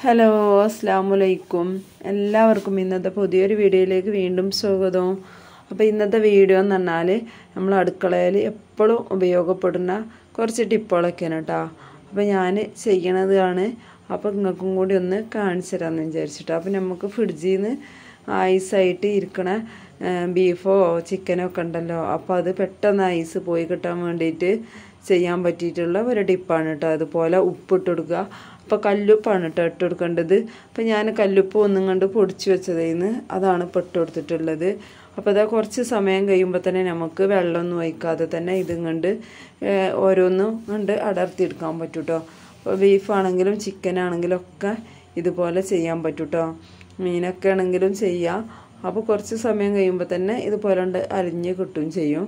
hello അസ്സാം വലൈക്കും എല്ലാവർക്കും ഇന്നത്തെ പുതിയൊരു വീഡിയോയിലേക്ക് വീണ്ടും സ്വാഗതം അപ്പോൾ ഇന്നത്തെ വീഡിയോ എന്ന് പറഞ്ഞാൽ നമ്മൾ അടുക്കളയിൽ എപ്പോഴും ഉപയോഗപ്പെടുന്ന കുറച്ച് ടിപ്പുകളൊക്കെയാണ് കേട്ടോ അപ്പോൾ ഞാൻ ചെയ്യണതാണ് അപ്പോൾ നിങ്ങൾക്കും കൂടി ഒന്ന് കാണിച്ചു തരാമെന്ന് വിചാരിച്ചിട്ടോ അപ്പോൾ നമുക്ക് ഫ്രിഡ്ജിൽ നിന്ന് ഐസായിട്ട് ഇരിക്കണ ബീഫോ ചിക്കനോ ഒക്കെ ഉണ്ടല്ലോ അപ്പോൾ അത് പെട്ടെന്ന് ഐസ് പോയി കിട്ടാൻ വേണ്ടിയിട്ട് ചെയ്യാൻ പറ്റിയിട്ടുള്ള ഒരു ടിപ്പാണ് കേട്ടോ അതുപോലെ ഉപ്പിട്ട് കൊടുക്കുക അപ്പോൾ കല്ലുപ്പാണ് കേട്ടോ ഇട്ട് കൊടുക്കേണ്ടത് അപ്പോൾ ഞാൻ കല്ലുപ്പ് ഒന്നും കണ്ട് പൊടിച്ച് വെച്ചതേന്ന് അതാണ് ഇപ്പോൾ ഇട്ട് കൊടുത്തിട്ടുള്ളത് അപ്പോൾ അതാ കുറച്ച് സമയം കഴിയുമ്പോൾ തന്നെ നമുക്ക് വെള്ളമൊന്നും ഒഴിക്കാതെ തന്നെ ഇതും കണ്ട് ഓരോന്നും കണ്ട് അടർത്തിയെടുക്കാൻ പറ്റും കേട്ടോ അപ്പോൾ ബീഫാണെങ്കിലും ചിക്കനാണെങ്കിലും ഒക്കെ ഇതുപോലെ ചെയ്യാൻ പറ്റും കേട്ടോ മീനൊക്കെ ആണെങ്കിലും ചെയ്യാം അപ്പോൾ കുറച്ച് സമയം കഴിയുമ്പോൾ തന്നെ ഇതുപോലെ ഉണ്ട് അലിഞ്ഞ് കിട്ടുകയും ചെയ്യും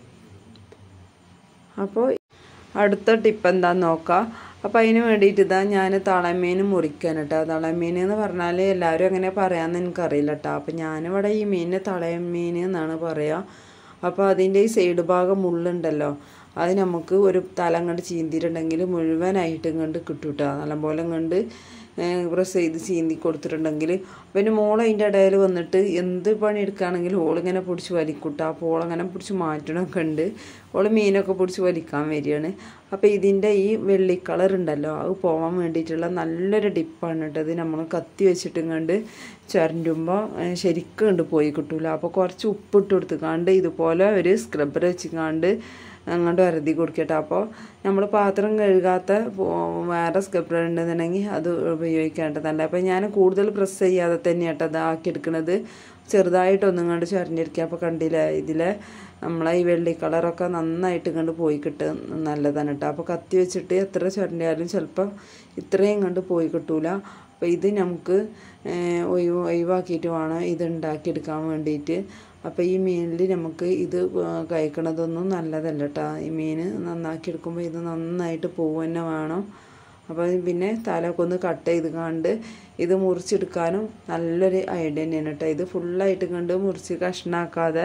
അപ്പോൾ അടുത്ത ടിപ്പ് എന്താന്ന് നോക്കാം അപ്പോൾ അതിന് വേണ്ടിയിട്ട് ഇതാ ഞാൻ തളമീൻ മുറിക്കാൻ കേട്ടോ തളമീൻ എന്ന് പറഞ്ഞാൽ എല്ലാവരും അങ്ങനെ പറയാമെന്ന് എനിക്കറിയില്ല കേട്ടോ അപ്പോൾ ഞാനിവിടെ ഈ മീനിന് തളമീൻ എന്നാണ് പറയുക അപ്പോൾ അതിൻ്റെ ഈ സൈഡ് ഭാഗം മുള്ളുണ്ടല്ലോ അത് നമുക്ക് ഒരു തലം കണ്ട് ചീന്തിയിട്ടുണ്ടെങ്കിൽ മുഴുവനായിട്ടും കണ്ട് കിട്ടും കേട്ടോ നല്ലപോലെ കണ്ട് പ്രസ് ചെയ്ത് ചീന്തി കൊടുത്തിട്ടുണ്ടെങ്കിൽ പിന്നെ മോൾ അതിൻ്റെ ഇടയിൽ വന്നിട്ട് എന്ത് പണി എടുക്കുകയാണെങ്കിലും ഓളിങ്ങനെ പിടിച്ച് വലിക്കൂട്ട അപ്പോൾ ഓളങ്ങനെ പിടിച്ച് മാറ്റണമൊക്കെ ഉണ്ട് ഓൾ മീനൊക്കെ പിടിച്ച് വലിക്കാൻ വരികയാണ് അപ്പോൾ ഇതിൻ്റെ ഈ വെള്ളി കളർ ഉണ്ടല്ലോ അത് പോകാൻ വേണ്ടിയിട്ടുള്ള നല്ലൊരു ടിപ്പാണ് കേട്ടോ ഇത് നമ്മൾ കത്തി വെച്ചിട്ടും കണ്ട് ചുരണ്ടുമ്പോൾ ശരിക്കും കണ്ട് പോയി കിട്ടൂല അപ്പോൾ കുറച്ച് ഉപ്പിട്ട് കൊടുത്തുകാണ്ട് ഇതുപോലെ ഒരു സ്ക്രബ്ബർ വെച്ചിക്കാണ്ട് അങ്ങോട്ട് വരതി കൊടുക്കട്ടെ അപ്പോൾ നമ്മൾ പാത്രം കഴുകാത്ത വേറെ സ്ക്രബ്ബർ ഉണ്ടെന്നുണ്ടെങ്കിൽ അത് ഉപയോഗിക്കേണ്ടതല്ല അപ്പോൾ ഞാൻ കൂടുതൽ പ്രസ് ചെയ്യാതെ തന്നെയാട്ടോ അത് ആക്കിയെടുക്കുന്നത് ചെറുതായിട്ടൊന്നും കണ്ട് ചുരണ്ടിരിക്കുക അപ്പോൾ കണ്ടില്ലേ ഇതിലെ നമ്മളെ ഈ വെള്ളി കളറൊക്കെ നന്നായിട്ട് കണ്ട് പോയി കിട്ടുക നല്ലതാണ് കേട്ടോ അപ്പോൾ കത്തി വെച്ചിട്ട് എത്ര ചുരണ്ടിയാലും ചിലപ്പോൾ ഇത്രയും കണ്ട് പോയി കിട്ടൂല അപ്പോൾ ഇത് നമുക്ക് ഒഴിവ് ഒഴിവാക്കിയിട്ട് വേണം ഇത് ഉണ്ടാക്കിയെടുക്കാൻ വേണ്ടിയിട്ട് അപ്പോൾ ഈ മീനിൽ നമുക്ക് ഇത് കഴിക്കണതൊന്നും നല്ലതല്ല കേട്ടോ ഈ മീൻ നന്നാക്കി എടുക്കുമ്പോൾ ഇത് നന്നായിട്ട് പോവുക തന്നെ വേണം അപ്പോൾ പിന്നെ തലയൊക്കെ ഒന്ന് കട്ട് ചെയ്ത് കണ്ട് ഇത് മുറിച്ചെടുക്കാനും നല്ലൊരു ഐഡിയ തന്നെയാണ് കേട്ടോ ഇത് ഫുള്ളായിട്ട് കണ്ട് മുറിച്ച് കഷ്ണാക്കാതെ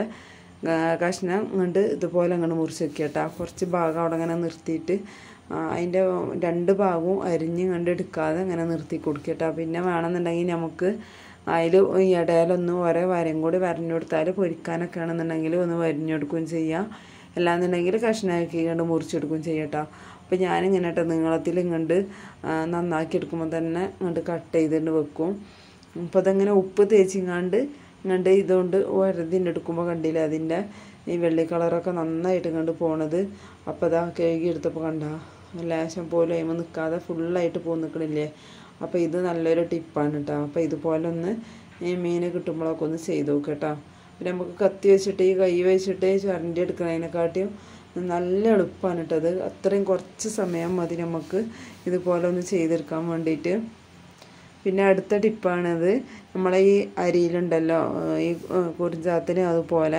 കഷ്ണം കണ്ട് ഇതുപോലെ അങ്ങോട്ട് മുറിച്ച് വെക്കുക കേട്ടോ കുറച്ച് ഭാഗം അവിടെ അങ്ങനെ നിർത്തിയിട്ട് അതിൻ്റെ രണ്ട് ഭാഗവും അരിഞ്ഞ് കണ്ട് എടുക്കാതെ അങ്ങനെ നിർത്തി കൊടുക്കട്ടോ പിന്നെ വേണമെന്നുണ്ടെങ്കിൽ നമുക്ക് അതിൽ ഇടയിലൊന്ന് ഓരോ വരം കൂടി വരഞ്ഞു കൊടുത്താൽ പൊരിക്കാനൊക്കെ ആണെന്നുണ്ടെങ്കിൽ ഒന്ന് വരിഞ്ഞു കൊടുക്കുകയും ചെയ്യാം അല്ലാന്നുണ്ടെങ്കിൽ കഷ്ണമാക്കി കണ്ട് മുറിച്ചെടുക്കുകയും ചെയ്യട്ടോ അപ്പോൾ ഞാനിങ്ങനെ കേട്ടോ നീളത്തിൽ ഇങ്ങോട്ട് നന്നാക്കി എടുക്കുമ്പോൾ തന്നെ ഇങ്ങോട്ട് കട്ട് ചെയ്തിട്ട് വെക്കും അപ്പോൾ അതങ്ങനെ ഉപ്പ് തേച്ചിങ്ങാണ്ട് ഇങ്ങോട്ട് ഇതുകൊണ്ട് വരതിൻ്റെ എടുക്കുമ്പോൾ കണ്ടില്ല അതിൻ്റെ ഈ വെള്ളി കളറൊക്കെ നന്നായിട്ട് ഇങ്ങോട്ട് പോണത് അപ്പോൾ അതാ കഴുകി എടുത്തപ്പോൾ കണ്ട ലേശം പോലും അതിമ നിൽക്കാതെ ഫുള്ളായിട്ട് പോ നിൽക്കണില്ലേ അപ്പോൾ ഇത് നല്ലൊരു ടിപ്പാണ് കേട്ടോ അപ്പോൾ ഇതുപോലെ ഒന്ന് ഈ മീൻ കിട്ടുമ്പോഴൊക്കെ ഒന്ന് ചെയ്ത് നോക്കുക കേട്ടോ പിന്നെ നമുക്ക് കത്തി വെച്ചിട്ട് ഈ കൈ വെച്ചിട്ട് ചുരണ്ടി എടുക്കുന്നതിനെക്കാട്ടിയും നല്ല എളുപ്പമാണ് കേട്ടോ അത് അത്രയും കുറച്ച് സമയം മതി നമുക്ക് ഇതുപോലെ ഒന്ന് ചെയ്തെടുക്കാൻ വേണ്ടിയിട്ട് പിന്നെ അടുത്ത ടിപ്പാണിത് നമ്മളെ ഈ അരിയിലുണ്ടല്ലോ ഈ കുറിഞ്ചാത്തിന് അതുപോലെ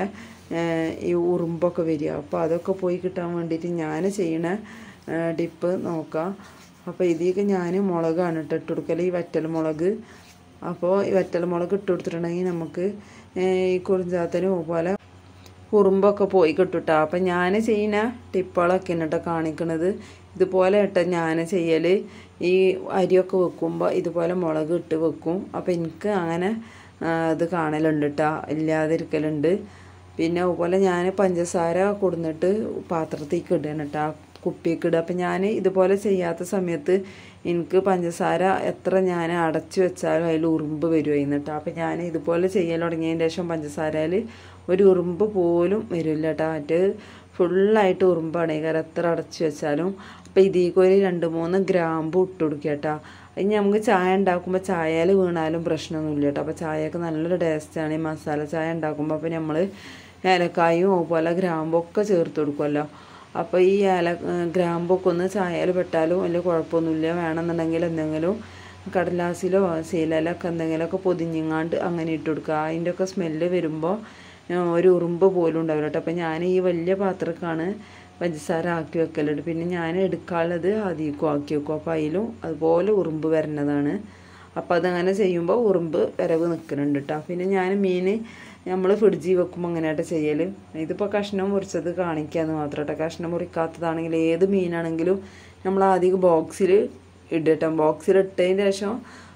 ഈ ഉറുമ്പൊക്കെ വരിക അപ്പോൾ അതൊക്കെ പോയി കിട്ടാൻ വേണ്ടിയിട്ട് ഞാൻ ചെയ്യണ ടിപ്പ് നോക്കാം അപ്പോൾ ഇതിലേക്ക് ഞാൻ മുളകാണ് ഇട്ട് ഇട്ട് കൊടുക്കൽ ഈ വറ്റൽ മുളക് അപ്പോൾ ഈ വറ്റൽ മുളക് ഇട്ട് കൊടുത്തിട്ടുണ്ടെങ്കിൽ നമുക്ക് ഈ കുറിഞ്ചാത്തനും പോലെ കുറുമ്പൊക്കെ പോയി കിട്ടുട്ടോ അപ്പം ഞാൻ ചെയ്യുന്ന ടിപ്പുകളൊക്കെ കേട്ടോ കാണിക്കണത് ഇതുപോലെ ഇട്ട ഞാൻ ചെയ്യൽ ഈ അരിയൊക്കെ വെക്കുമ്പോൾ ഇതുപോലെ മുളക് ഇട്ട് വെക്കും അപ്പോൾ എനിക്ക് അങ്ങനെ ഇത് കാണലുണ്ട് കേട്ടോ ഇല്ലാതിരിക്കലുണ്ട് പിന്നെ അതുപോലെ ഞാൻ പഞ്ചസാര കൊടുന്നിട്ട് പാത്രത്തേക്ക് ഇടുകയാണ് കേട്ടോ കുപ്പിയൊക്കെ ഇടുക അപ്പം ഞാൻ ഇതുപോലെ ചെയ്യാത്ത സമയത്ത് എനിക്ക് പഞ്ചസാര എത്ര ഞാൻ അടച്ചു വെച്ചാലും അതിൽ ഉറുമ്പ് വരുമായിരുന്നു കേട്ടോ അപ്പം ഞാൻ ഇതുപോലെ ചെയ്യൽ തുടങ്ങിയതിന് ശേഷം പഞ്ചസാരയിൽ ഒരു ഉറുമ്പ് പോലും വരില്ല കേട്ടോ മറ്റ് ഫുള്ളായിട്ട് ഉറുമ്പാണ് കാരണം എത്ര അടച്ചു വെച്ചാലും അപ്പം ഇതിലേക്ക് ഒരു രണ്ട് മൂന്ന് ഗ്രാമ്പ് ഇട്ട് കൊടുക്കുക കേട്ടോ ഇനി നമുക്ക് ചായ ഉണ്ടാക്കുമ്പോൾ ചായയിൽ വീണാലും പ്രശ്നമൊന്നുമില്ല കേട്ടോ അപ്പോൾ ചായയൊക്കെ നല്ലൊരു ടേസ്റ്റാണ് ഈ മസാല ചായ ഉണ്ടാക്കുമ്പോൾ അപ്പോൾ നമ്മൾ ഏലക്കായും അതുപോലെ ഗ്രാമ്പൊക്കെ ചേർത്ത് കൊടുക്കുമല്ലോ അപ്പോൾ ഈ ഏല ഗ്രാമ്പൊക്കെ ഒന്ന് ചായയിൽ പെട്ടാലും വലിയ കുഴപ്പമൊന്നുമില്ല വേണമെന്നുണ്ടെങ്കിൽ എന്തെങ്കിലും കടലാസിലോ സീലയിലൊക്കെ എന്തെങ്കിലുമൊക്കെ പൊതിഞ്ഞിങ്ങാണ്ട് അങ്ങനെ ഇട്ട് കൊടുക്കുക അതിൻ്റെയൊക്കെ സ്മെല്ല് വരുമ്പോൾ ഒരു ഉറുമ്പ് പോലും ഉണ്ടാവില്ല കേട്ടോ അപ്പോൾ ഞാൻ ഈ വലിയ പാത്രക്കാണ് പഞ്ചസാര ആക്കി വെക്കലുണ്ട് പിന്നെ ഞാൻ എടുക്കാനുള്ളത് അതിലേക്കും ആക്കി വെക്കും അപ്പോൾ അതിലും അതുപോലെ ഉറുമ്പ് വരുന്നതാണ് അപ്പോൾ അതങ്ങനെ ചെയ്യുമ്പോൾ ഉറുമ്പ് വരവ് നിൽക്കുന്നുണ്ട് കേട്ടോ പിന്നെ ഞാൻ മീൻ നമ്മൾ ഫ്രിഡ്ജിൽ വെക്കുമ്പോൾ അങ്ങനെയായിട്ട് ചെയ്യൽ ഇതിപ്പോൾ കഷ്ണം മുറിച്ചത് കാണിക്കാമെന്ന് മാത്രം കേട്ടോ കഷ്ണം മുറിക്കാത്തതാണെങ്കിൽ ഏത് മീനാണെങ്കിലും നമ്മൾ ആദ്യം ബോക്സിൽ ഇടട്ടോ ബോക്സിൽ ഇട്ടതിന് ശേഷം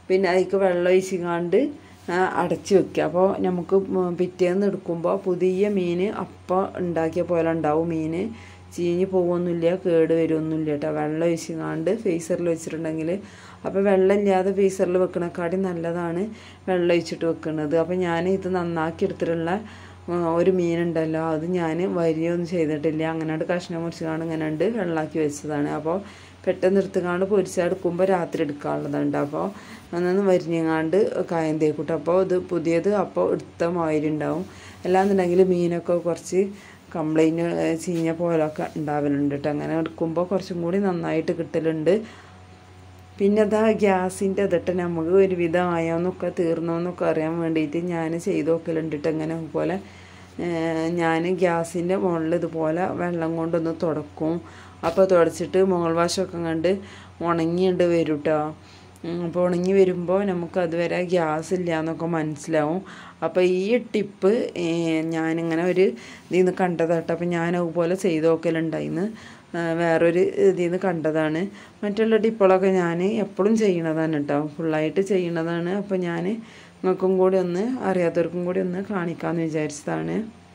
പിന്നെ അതിക്ക് വെള്ളം ഒഴിച്ചിങ്ങാണ്ട് അടച്ച് വെക്കുക അപ്പോൾ നമുക്ക് മ- പിറ്റേന്ന് എടുക്കുമ്പോൾ പുതിയ മീൻ അപ്പം ഉണ്ടാക്കിയ പോലെ ഉണ്ടാവും മീൻ ചീഞ്ഞ് പോകുമൊന്നുമില്ല കേട് വരുമൊന്നുമില്ല കേട്ടോ വെള്ളം ഒഴിച്ചിങ്ങാണ്ട് ഫേസറിൽ വെച്ചിട്ടുണ്ടെങ്കിൽ അപ്പോൾ വെള്ളം ഇല്ലാതെ ഫേസറിൽ വെക്കണേക്കാട്ടി നല്ലതാണ് വെള്ളം ഒഴിച്ചിട്ട് വെക്കുന്നത് അപ്പോൾ ഞാൻ ഇത് നന്നാക്കി എടുത്തിട്ടുള്ള ആ, ഒരു മീനുണ്ടല്ലോ അത് ഞാൻ വരിയൊന്നും ചെയ്തിട്ടില്ല അങ്ങനെ കഷ്ണം മുറിച്ചുകൊണ്ട് ഇങ്ങനെ ഉണ്ട് വെള്ളമാക്കി വെച്ചതാണ് അപ്പോൾ പെട്ടെന്ന് എടുത്തുകാണ്ട് പൊരിച്ചെടുക്കുമ്പോൾ രാത്രി എടുക്കാനുള്ളതുണ്ട് അപ്പോൾ അന്നൊന്ന് വരിഞ്ഞങ്ങാണ്ട് കായം തേക്കൂട്ടും അപ്പോൾ ഇത് പുതിയത് അപ്പോൾ എടുത്ത മാതിരി ഉണ്ടാവും അല്ലാന്നുണ്ടെങ്കിൽ മീനൊക്കെ കുറച്ച് കംപ്ലൈൻറ്റ് ചീഞ്ഞ പോലൊക്കെ ഉണ്ടാവലുണ്ട് കേട്ടോ അങ്ങനെ എടുക്കുമ്പോൾ കുറച്ചും കൂടി നന്നായിട്ട് കിട്ടലുണ്ട് പിന്നെ അതാ ഗ്യാസിൻ്റെ ഇതിട്ട് നമുക്ക് ഒരുവിധം ആയോന്നൊക്കെ തീർന്നോന്നൊക്കെ അറിയാൻ വേണ്ടിയിട്ട് ഞാൻ ചെയ്ത് നോക്കലുണ്ട് ട്ടോ ഇങ്ങനെ പോലെ ഞാൻ ഗ്യാസിൻ്റെ മുകളിൽ ഇതുപോലെ വെള്ളം കൊണ്ടൊന്ന് തുടക്കും അപ്പോൾ തുടച്ചിട്ട് മുകൾ വശമൊക്കെ കണ്ട് ഉണങ്ങിയുണ്ട് വരും കേട്ടോ അപ്പോൾ ഉണങ്ങി വരുമ്പോൾ നമുക്ക് അതുവരെ ഗ്യാസ് ഇല്ല എന്നൊക്കെ മനസ്സിലാവും അപ്പോൾ ഈ ടിപ്പ് ഞാനിങ്ങനെ ഒരു ഇതിൽ നിന്ന് കണ്ടതാട്ടോ അപ്പോൾ ഞാൻ അതുപോലെ ചെയ്ത് നോക്കലുണ്ടായിന്ന് ആ, വേറൊരു ഇതിൽ നിന്ന് കണ്ടതാണ് മറ്റുള്ള ടിപ്പുകളൊക്കെ ഞാൻ എപ്പോഴും ചെയ്യണതാണ് കേട്ടോ ഫുള്ളായിട്ട് ചെയ്യണതാണ് അപ്പോൾ ഞാൻ നിങ്ങൾക്കും കൂടി ഒന്ന് അറിയാത്തവർക്കും കൂടി ഒന്ന് കാണിക്കാമെന്ന് വിചാരിച്ചതാണ്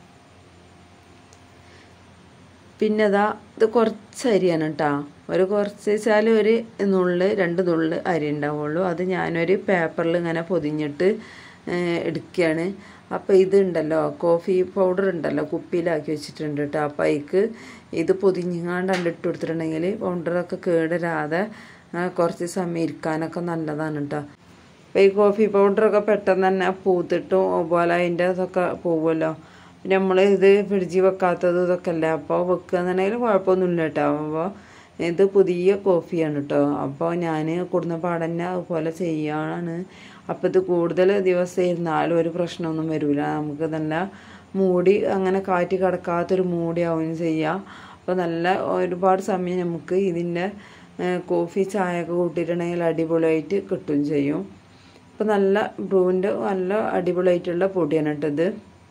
പിന്നെ അതാ ഇത് കുറച്ച് അരിയാണ് കേട്ടോ ഒരു കുറച്ച് വെച്ചാൽ ഒരു നുള്ള് രണ്ട് നുള്ള് അരി ഉണ്ടാവുള്ളൂ അത് ഞാനൊരു പേപ്പറിൽ ഇങ്ങനെ പൊതിഞ്ഞിട്ട് ഏഹ്, എടുക്കുകയാണ് അപ്പോൾ ഇതുണ്ടല്ലോ കോഫി പൗഡർ ഉണ്ടല്ലോ കുപ്പിയിലാക്കി വെച്ചിട്ടുണ്ട് കേട്ടോ അപ്പോൾ അതിക്ക് ഇത് പൊതിഞ്ഞങ്ങാണ്ട് അണ്ട് ഇട്ട് കൊടുത്തിട്ടുണ്ടെങ്കിൽ പൗഡറൊക്കെ കേടരാതെ ആ, കുറച്ച് സമയം ഇരിക്കാനൊക്കെ നല്ലതാണ് കേട്ടോ അപ്പോൾ ഈ കോഫി പൗഡറൊക്കെ പെട്ടെന്ന് തന്നെ പൂത്തിട്ടും അതുപോലെ അതിൻ്റെ ഇതൊക്കെ പോകുമല്ലോ പിന്നെ നമ്മൾ ഇത് ഫ്രിഡ്ജിൽ വെക്കാത്തത് ഇതൊക്കെ അല്ലേ അപ്പോൾ വെക്കുക എന്നുണ്ടെങ്കിൽ കുഴപ്പമൊന്നുമില്ല കേട്ടോ അപ്പോൾ ഇത് പുതിയ കോഫിയാണ് കേട്ടോ അപ്പോൾ ഞാൻ കൊടുന്ന പാടന്നെ അതുപോലെ ചെയ്യാണ് അപ്പോൾ ഇത് കൂടുതൽ ദിവസം ഇരുന്നാലും ഒരു പ്രശ്നമൊന്നും വരില്ല നമുക്ക് നല്ല മൂടി അങ്ങനെ കാറ്റ് കിടക്കാത്തൊരു മൂടിയാവുകയും ചെയ്യാം അപ്പോൾ നല്ല ഒരുപാട് സമയം നമുക്ക് ഇതിൻ്റെ ഏഹ്, കോഫി ചായ ഒക്കെ കൂട്ടിയിട്ടുണ്ടെങ്കിൽ അടിപൊളിയായിട്ട് കിട്ടുകയും ചെയ്യും അപ്പോൾ നല്ല ബ്രൂവിൻ്റെ നല്ല അടിപൊളിയായിട്ടുള്ള പൊടിയാണ് കേട്ടത്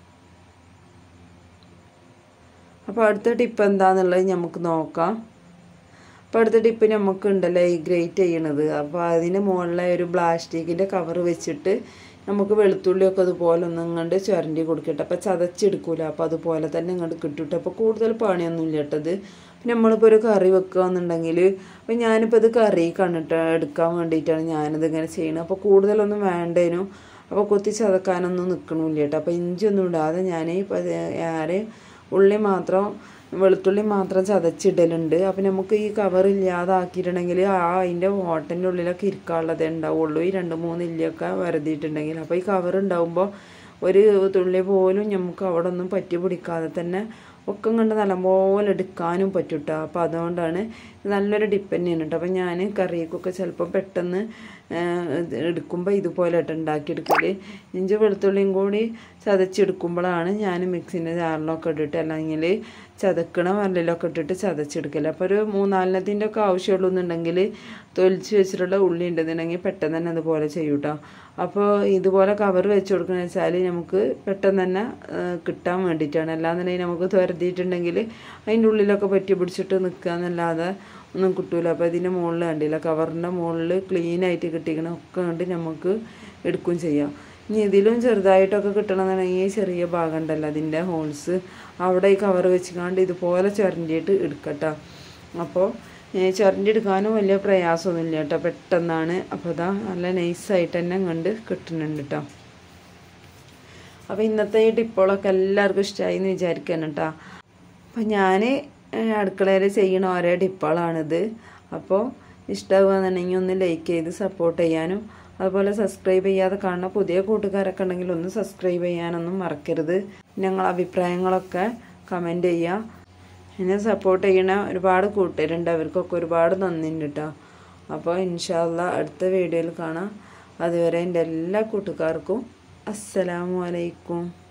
അപ്പോൾ അടുത്ത ടിപ്പ് എന്താണെന്നുള്ളത് നമുക്ക് നോക്കാം അപ്പോൾ അടുത്ത ടിപ്പ് നമുക്ക് ഉണ്ടല്ലോ ഈ ഗ്രേറ്റ് ചെയ്യണത് അപ്പോൾ അതിന് മുകളിലെ ഒരു പ്ലാസ്റ്റിക്കിൻ്റെ കവർ വെച്ചിട്ട് നമുക്ക് വെളുത്തുള്ളിയൊക്കെ അതുപോലെ ഒന്ന് ഇങ്ങോട്ട് ചുരണ്ടി കൊടുക്കട്ടെ അപ്പോൾ ചതച്ചെടുക്കൂല അപ്പോൾ അതുപോലെ തന്നെ ഇങ്ങോട്ട് കിട്ടിട്ട് അപ്പോൾ കൂടുതൽ പണിയൊന്നും ഇല്ല കേട്ടത് പിന്നെ നമ്മളിപ്പോൾ ഒരു കറി വെക്കുകയെന്നുണ്ടെങ്കിൽ അപ്പോൾ ഞാനിപ്പോൾ ഇത് കറി കണ്ടിട്ട് എടുക്കാൻ വേണ്ടിയിട്ടാണ് ഞാനിത് ഇങ്ങനെ ചെയ്യുന്നത് അപ്പോൾ കൂടുതലൊന്നും വേണ്ടേനും അപ്പോൾ കൊത്തി ചതക്കാനൊന്നും നിൽക്കണില്ല കേട്ടോ അപ്പോൾ ഇഞ്ചി ഒന്നും ഇടാതെ ഞാൻ ഇപ്പോൾ ആരെ ഉള്ളി മാത്രം വെളുത്തുള്ളി മാത്രം ചതച്ചിടലുണ്ട് അപ്പം നമുക്ക് ഈ കവർ ഇല്ലാതാക്കിയിട്ടുണ്ടെങ്കിൽ ആ അതിൻ്റെ ഓട്ടൻ്റെ ഉള്ളിലൊക്കെ ഇരിക്കാനുള്ളതേ ഉണ്ടാവുള്ളൂ ഈ രണ്ട് മൂന്ന് ഇല്ലൊക്കെ വരതിയിട്ടുണ്ടെങ്കിൽ അപ്പോൾ ഈ കവർ ഉണ്ടാവുമ്പോൾ ഒരു തുള്ളി പോലും നമുക്ക് അവിടെ ഒന്നും പറ്റി പിടിക്കാതെ തന്നെ ഒക്കെ കണ്ട് നല്ലപോലെ എടുക്കാനും പറ്റും കേട്ടോ അപ്പോൾ അതുകൊണ്ടാണ് ഇത് നല്ലൊരു ഡിപ്പ് തന്നെയാണ് കേട്ടോ അപ്പോൾ ഞാൻ കറിയൊക്കെ ചിലപ്പോൾ പെട്ടെന്ന് എടുക്കുമ്പോൾ ഇതുപോലെ ഇട്ട് ഉണ്ടാക്കിയെടുക്കൽ ഇഞ്ചി വെളുത്തുള്ളിയും കൂടി ചതച്ചെടുക്കുമ്പോഴാണ് ഞാൻ മിക്സിൻ്റെ ജാറിലൊക്കെ ഇട്ടിട്ട് അല്ലെങ്കിൽ ചതക്കണ വരലിലൊക്കെ ഇട്ടിട്ട് ചതച്ചെടുക്കൽ അപ്പോൾ ഒരു മൂന്നാലിനത്തിൻ്റെ ഒക്കെ ആവശ്യമുള്ളൂ എന്നുണ്ടെങ്കിൽ തൊലിച്ച് വെച്ചിട്ടുള്ള ഉള്ളി ഉണ്ടെന്നുണ്ടെങ്കിൽ പെട്ടെന്ന് തന്നെ അതുപോലെ ചെയ്യും കേട്ടോ അപ്പോൾ ഇതുപോലെ കവർ വെച്ച് കൊടുക്കുന്ന വെച്ചാൽ നമുക്ക് പെട്ടെന്ന് തന്നെ ആ, കിട്ടാൻ വേണ്ടിയിട്ടാണ് അല്ലാന്നുണ്ടെങ്കിൽ നമുക്ക് തുരത്തിയിട്ടുണ്ടെങ്കിൽ അതിൻ്റെ ഉള്ളിലൊക്കെ പറ്റി പിടിച്ചിട്ട് നിൽക്കുക എന്നല്ലാതെ ഒന്നും കിട്ടൂല അപ്പോൾ ഇതിൻ്റെ മുകളിൽ കണ്ടില്ല കവറിൻ്റെ മുകളിൽ ക്ലീൻ ആയിട്ട് കിട്ടിക്കണ ഒക്കെ കണ്ട് നമുക്ക് എടുക്കുകയും ചെയ്യാം ഇനി ഇതിലും ചെറുതായിട്ടൊക്കെ കിട്ടണമെന്നുണ്ടെങ്കിൽ ചെറിയ ഭാഗം ഉണ്ടല്ലോ അതിൻ്റെ ഹോൾസ് അവിടെ ഈ കവർ വെച്ചുകൊണ്ട് ഇതുപോലെ ചുരണ്ടിയിട്ട് എടുക്കട്ടോ അപ്പോൾ ചുരണ്ടി എടുക്കാനും വലിയ പ്രയാസമൊന്നുമില്ല കേട്ടോ പെട്ടെന്നാണ് അപ്പോൾ ഇതാ നല്ല നൈസായിട്ട് തന്നെ കണ്ട് കിട്ടുന്നുണ്ട് കേട്ടോ അപ്പോൾ ഇന്നത്തെ ഈ ടിപ്പുകളൊക്കെ എല്ലാവർക്കും ഇഷ്ടമായി എന്ന് വിചാരിക്കണം കേട്ടോ അപ്പോൾ ഞാൻ അടുക്കളയിൽ ചെയ്യണ ഓരോ ടിപ്പുകളാണിത് അപ്പോൾ ഇഷ്ടമാകുകയെന്നുണ്ടെങ്കിൽ ഒന്ന് ലൈക്ക് ചെയ്ത് സപ്പോർട്ട് ചെയ്യാനും അതുപോലെ സബ്സ്ക്രൈബ് ചെയ്യാതെ കാണുന്ന പുതിയ കൂട്ടുകാരൊക്കെ ഉണ്ടെങ്കിൽ ഒന്ന് സബ്സ്ക്രൈബ് ചെയ്യാനൊന്നും മറക്കരുത് ഞങ്ങൾ അഭിപ്രായങ്ങളൊക്കെ കമൻറ്റ് ചെയ്യുക എന്നെ സപ്പോർട്ട് ചെയ്യണ ഒരുപാട് കൂട്ടുകാരുണ്ട് അവർക്കൊക്കെ ഒരുപാട് നന്ദിയുണ്ട് കേട്ടോ അപ്പോൾ ഇൻഷാല്ല അടുത്ത വീഡിയോയിൽ കാണാം അതുവരെ എൻ്റെ എല്ലാ കൂട്ടുകാർക്കും അസ്സലാമു അലൈക്കും